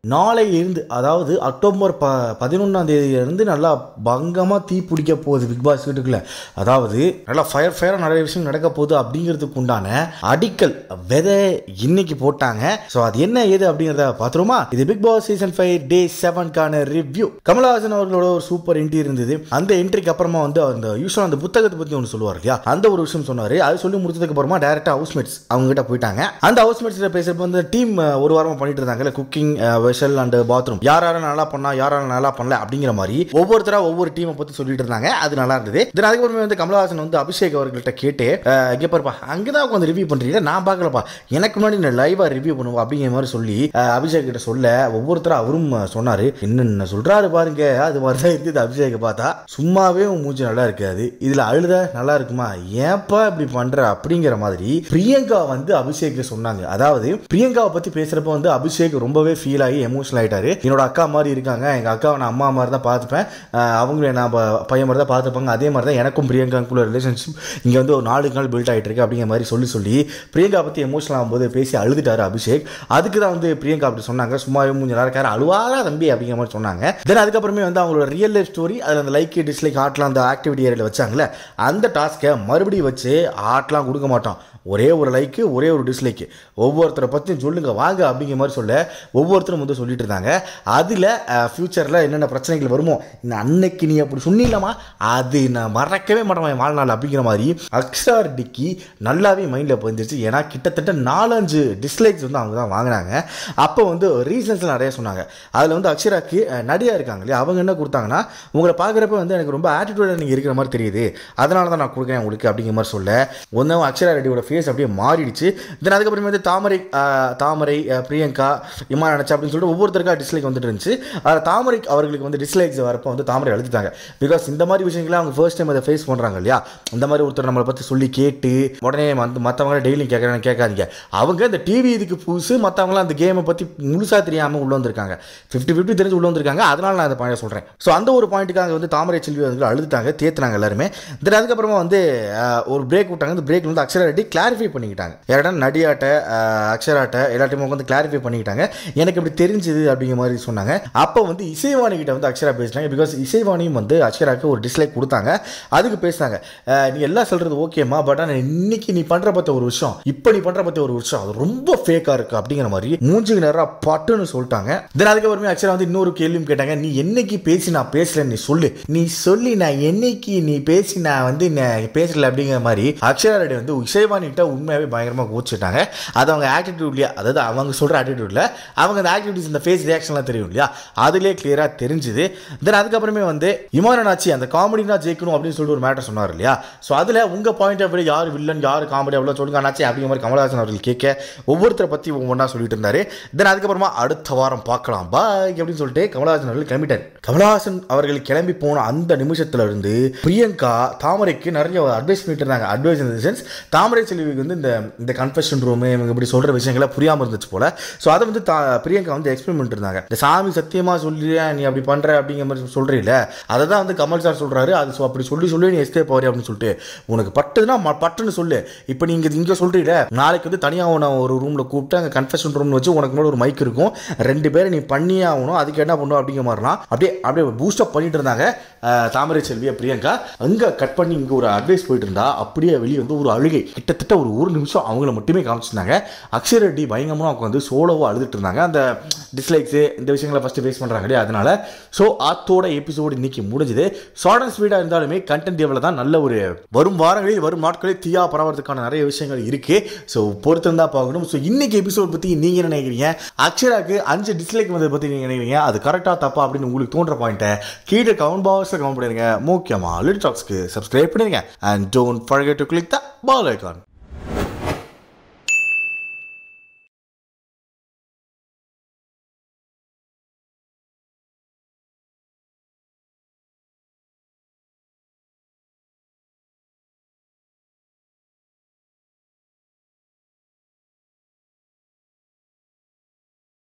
நாளை இருந்து அதாவது அக்டோபர் ப பதினொன்றாம் தேதியிலிருந்து நல்லா பங்கமாக தீ பிடிக்க போகுது பிக் பாஸ் வீட்டுக்குள்ள அதாவது நல்லா ஃபயர் ஃபயராக நிறைய விஷயம் நடக்க போகுது அப்படிங்கிறதுக்கு உண்டான அடிக்கல் விதை இன்னைக்கு போட்டாங்க ஸோ அது என்ன ஏது அப்படிங்கிறத பார்த்துருமா இது Bigg Boss season five day செவன்கான ரிவ்யூ கமலஹாசன் அவர்களோட ஒரு சூப்பர் என்ட்ரி இருந்தது அந்த என்ட்ரிக்கு அப்புறமா வந்து அந்த யூஸ்வலாக அந்த புத்தகத்தை பற்றி ஒன்று சொல்லுவார் இல்லையா அந்த ஒரு விஷயம் சொன்னார் அது சொல்லி முடிச்சதுக்கு அப்புறமா டேரெக்டாக ஹவுஸ்மேட்ஸ் அவங்க கிட்ட போயிட்டாங்க அந்த ஹவுஸ்மேட்ஸ் பேசுறப்ப வந்து டீம் ஒரு வாரமாக பண்ணிட்டு இருந்தாங்கல்ல குக்கிங் வெஷல் அண்ட் பாத்ரூம் யார் யாரும் நல்லா பண்ணா யார் யாரும் நல்லா பண்ணல அப்படிங்கிற மாதிரி ஒவ்வொருத்தரா ஒவ்வொரு டீமை பற்றி சொல்லிட்டு இருந்தாங்க அது நல்லா இருந்தது தென் அதுக்கப்புறமே வந்து கமலஹாசன் வந்து அபிஷேக் அவர்கள்ட்ட கேட்டு அஹ், இங்க பாருப்பா அங்கே தான் உட்காந்து ரிவ்யூ பண்ணுறீங்க நான் பார்க்கலப்பா எனக்கு முன்னாடி நான் லைவாக ரிவ்யூ பண்ணுவோம் அப்படிங்கிற மாதிரி சொல்லி அஹ், அபிஷேக் கிட்ட சொல்ல ஒவ்வொருத்தரும் அவரும் அஹ், சொன்னாரு என்னென்ன சொல்றாரு பாருங்க அது மாதிரி தான் இருக்குது அபிஷேக் பார்த்தா சும்மாவே உன் மூஞ்சி நல்லா இருக்காது இதுல அழுத நல்லா இருக்குமா ஏன்பா இப்படி பண்ற அப்படிங்கிற மாதிரி பிரியங்கா வந்து அபிஷேக் சொன்னாங்க அதாவது பிரியங்காவை பத்தி பேசுறப்ப வந்து அபிஷேக் ரொம்பவே ஃபீல் ஆகி எமோஷனல் ஆயிட்டாரு என்னோட அக்கா மாதிரி இருக்காங்க எங்க அக்காவை நான் அம்மா மாதிரி தான் பார்த்துப்பேன் அஹ் அவங்களும் நான் ப- பையன் மாதிரி தான் பார்த்துப்பாங்க அதே மாதிரி தான் எனக்கும் பிரியங்காக்குள்ள ரிலேஷன்ஷிப் இங்க வந்து ஒரு நாலு நாள் பில்ட் ஆயிட்டு இருக்கு அப்படிங்கிற மாதிரி சொல்லி சொல்லி பிரியங்கா பத்தி எமோஷனல் ஆகும்போது பேசி அழுதுட்டாரு அபிஷேக் அதுக்கு தான் வந்து பிரியங்கா அப்படி சொன்னாங்க சும்மாவே மூஞ்சி நல்லா இருக்காரு அழுவாரா தம்பி அப்படிங்கிற மாதிரி சொன்னாங்க தென் அதுக்கப்புறமே வந்து அவங்களோட ரியல் லைஃப் ஸ்டோரி அதில் அந்த லைக் டிஸ்லைக் ஆட்லாம் அந்த ஆக்டிவிட்டி ஏரியாவில் வச்சாங்கல்ல அந்த டாஸ்க்கை மறுபடியும் வச்சு ஆட்லாம் கொடுக்க மாட்டோம் ஒரே ஒரு லைக்கு ஒரே ஒரு டிஸ்லைக்கு ஒவ்வொருத்தரை பற்றியும் சொல்லுங்க வாங்க அப்படிங்கிற மாதிரி சொல்ல ஒவ்வொருத்தரும் வந்து சொல்லிட்டு இருந்தாங்க அதில் ஃப்யூச்சரில் என்னென்ன பிரச்சனைகள் வருமோ இந்த அன்னைக்கு நீ அப்படி சொன்னீங்களாமா அது நான் மறக்கவே மாட்டேன் என் வாழ்நாள் அப்படிங்கிற மாதிரி அக்ஷா ரெட்டிக்கு நல்லாவே மைண்டில் பதிஞ்சிருச்சு ஏன்னா கிட்டத்தட்ட நாலஞ்சு டிஸ்லைக்ஸ் வந்து அவங்க தான் வாங்கினாங்க அப்போ வந்து ரீசன்ஸ் நிறைய சொன்னாங்க அதில் வந்து அக்ஷராக்கு அஹ், நடிகா இருக்காங்க இல்லையா அவங்க என்ன கொடுத்தாங்கன்னா உங்களை பார்க்குறப்ப வந்து எனக்கு ரொம்ப ஆட்டிடியூடாக நீங்கள் இருக்கிற மாதிரி தெரியுது அதனால தான் நான் கொடுக்குறேன் உங்களுக்கு அப்படிங்கிற மாதிரி சொல்ல ஒன்றும் அக்ஷரா ரெட்டியோட ஃபேஸ் அப்படியே மாறிடுச்சு தென் அதுக்கப்புறமே வந்து தாமரை அஹ், தாமரை அஹ், பிரியங்கா இம்மா நினச்சா அப்படின்னு சொல்லிட்டு ஒவ்வொருத்தருக்கா டிஸ்லைக் வந்துட்டு இருந்துச்சு அதில் தாமரை அவர்களுக்கு வந்து டிஸ்லைக்ஸ் வரப்போ வந்து தாமரை அழுதுட்டாங்க பிகாஸ் இந்த மாதிரி விஷயங்களை அவங்க ஃபர்ஸ்ட் டைம் அதை ஃபேஸ் பண்ணுறாங்க இல்லையா இந்த மாதிரி ஒருத்தர் நம்மளை பற்றி சொல்லி கேட்டு உடனே வந்து மற்றவங்க டெய்லியும் கேட்குறாங்க கேட்காதீங்க அவங்க இந்த டிவி இதுக்கு புதுசு மற்றவங்களாம் அந்த கேமை பற்றி முழுசாக தெரியாமல் உள்ள வந்திருக்காங்க ஃபிஃப்டி ஃபிஃப்டி தெரிஞ்சு உள்ள வந்திருக்காங்க அதனால நான் அந்த பாயிண்ட் சொல்கிறேன் ஸோ அந்த ஒரு பாயிண்ட்டுக்காக வந்து தாமரை செல்வி வந்து அழுதுட்டாங்க தேத்துனாங்க எல்லாருமே தென் அதுக்கப்புறமா வந்து அஹ், ஒரு பிரேக் விட்டாங்க அந்த பிரேக்ல வந்து அக்ஷரா ரெட்டி கிளாரிஃபை பண்ணிக்கிட்டாங்க யார்டா நடியாட்ட அஹ், அக்ஷராட்ட எல்லாத்தையுமே வந்து கிளாரிஃபை பண்ணிக்கிட்டாங்க எனக்கு இப்படி தெரிஞ்சுது அப்படிங்கிற மாதிரி சொன்னாங்க அப்போ வந்து இசைவாணி கிட்ட வந்து அக்ஷரா பேசினாங்க பிகாஸ் இசைவாணியும் வந்து அக்ஷராக்கு ஒரு டிஸ்லைக் கொடுத்தாங்க அதுக்கு பேசினாங்க அஹ், நீ எல்லாம் சொல்றது ஓகேம்மா பட் ஆனால் இன்னைக்கு நீ பண்ற பத்த ஒரு விஷயம் இப்போ நீ பண்ற பத்த ஒரு விஷயம் அது ரொம்ப ஃபேக்கா இருக்கு அப்படிங்கிற மாதிரி மூஞ்சுக்கு நேரா பட்டுன்னு சொல்லிட்டாங்க தென் அதுக்கப்புறமே அக்ஷரா வந்து இன்னொரு கேள்வியும் கேட்டாங்க நீ என்னைக்கு பேசி நான் பேசல நீ சொல்லு நீ சொல்லி நான் என்னைக்கு நீ பேசி நான் வந்து நான் பேசல அப்படிங்கிற மாதிரி அக்ஷரா ரெட்டி வந்து இசைவாணிகிட்ட உண்மையாவே பயங்கரமா கோச்சிட்டாங்க அது அவங்க ஆட்டிடியூட்லயே அதாவது அவங்க சொல்ற ஆட்டிடியூட்ல அவங்க அந்த ஆக்டிவிட்டிஸ் இந்த ஃபேஸ் ரியாக்ஷன்லாம் தெரியும் இல்லையா அதுலேயே கிளியரா தெரிஞ்சுது தென் அதுக்கப்புறமே வந்து இமானாச்சி அந்த காமெடினா ஜெயிக்கணும் அப்படின்னு சொல்லிட்டு ஒரு மேட்டர் சொன்னார் இல்லையா ஸோ அதில் உங்க பாயிண்ட் ஆஃப் வியூ யார் வில்லன் யார் காமெடி அவ்வளோ சொல்லுங்க அண்ணாச்சி அப்படிங்கிற மாதிரி கமலஹாசன் அவர்கள் கேட்க ஒவ்வொருத்தரை பற்றி ஒவ்வொன்றா சொல்லிட்டு இருந்தாரு தென் அதுக்கப்புறமா அடுத்த வாரம் பார்க்கலாம் பாய் அப்படின்னு சொல்லிட்டு கமலஹாசன் அவர்கள் கிளம்பிட்டார் கமலஹாசன் அவர்கள் கிளம்பி போன அந்த நிமிஷத்துல இருந்து பிரியங்கா தாமரைக்கு நிறைய அட்வைஸ் பண்ணிட்டு இருந்தாங்க அட்வைஸ் இந்த சென்ஸ் தாமரை செல்விக்கு வந்து இந்த இந்த கன்ஃபெஷன் ரூம் இவங்க இப்படி சொல்ற விஷயங்களை புரியாம இருந்துச்சு போல ஸோ அதை வந்து தா- பிரியங்கா வந்து எக்ஸ்பிளைன் பண்ணிட்டு இருந்தாங்க இந்த சாமி சத்தியமா சொல்லியா நீ அப்படி பண்ற அப்படிங்கிற மாதிரி சொல்றீல அதை தான் வந்து கமல் சார் சொல்றாரு அது so அப்படி சொல்லி சொல்லி நீ எஸ்கேப் ஆகிறே அப்படின்னு சொல்லிட்டு உனக்கு பட்டுதுன்னா ம- பட்டுன்னு சொல்லு இப்போ நீங்க இங்க சொல்றீல நாளைக்கு வந்து தனியாக உன ஒரு ரூம்ல கூப்பிட்டு அங்கே கன்ஃபெஷன் ரூம்னு வச்சு உனக்கு மேலே ஒரு மைக் இருக்கும் ரெண்டு பேரை நீ பண்ணியே ஆகணும் அதுக்கு என்ன பண்ணும் அப்படிங்கிற மாதிரிலாம் அப்படியே அப்படியே பூஸ்டப் பண்ணிட்டு இருந்தாங்க அஹ், தாமரை செல்வியை பிரியங்கா அங்க கட் பண்ணி இங்க ஒரு அட்வைஸ் போயிட்டு இருந்தா அப்படியே வெளியே வந்து ஒரு அழுகை கிட்டத்தட்ட ஒரு ஒரு நிமிஷம் அவங்கள மட்டுமே காமிச்சிருந்தாங்க அக்ஷய் ரெட்டி பயங்கரமாக உட்காந்து சோலோவாக அழுதுட்டு இருந்தாங்க அந்த டிஸ்லைக்ஸு இந்த விஷயங்களை ஃபஸ்ட்டு ஃபேஸ் பண்ணுறாங்க இல்லையா அதனால ஸோ ஆத்தோட எபிசோடு இன்னைக்கு முடிஞ்சுது ஷார்ட் அண்ட் ஸ்பீடாக இருந்தாலுமே கண்டென்ட் லெவலில் தான் நல்ல ஒரு வரும் வாரங்களில் வரும் நாட்களில் தீயா பரவறதுக்கான நிறைய விஷயங்கள் இருக்கு ஸோ பொறுத்து தான் பார்க்கணும் ஸோ இன்னைக்கு எபிசோட் பற்றி நீங்கள் என்ன நினைக்கிறீங்க அக்ஷராக்கு அஞ்சு டிஸ்லைக் வந்ததை பற்றி நீங்கள் நினைக்கிறீங்க அது கரெக்டாக தப்பா அப்படின்னு உங்களுக்கு தோன்ற பாயிண்ட்டை கீழே கமெண்ட் பாக்ஸில் கமெண்ட் பண்ணிடுங்க முக்கியமாக லிட் டாக்ஸ்க்கு சப்ஸ்கிரைப் பண்ணிடுங்க and don't forget to click the bell icon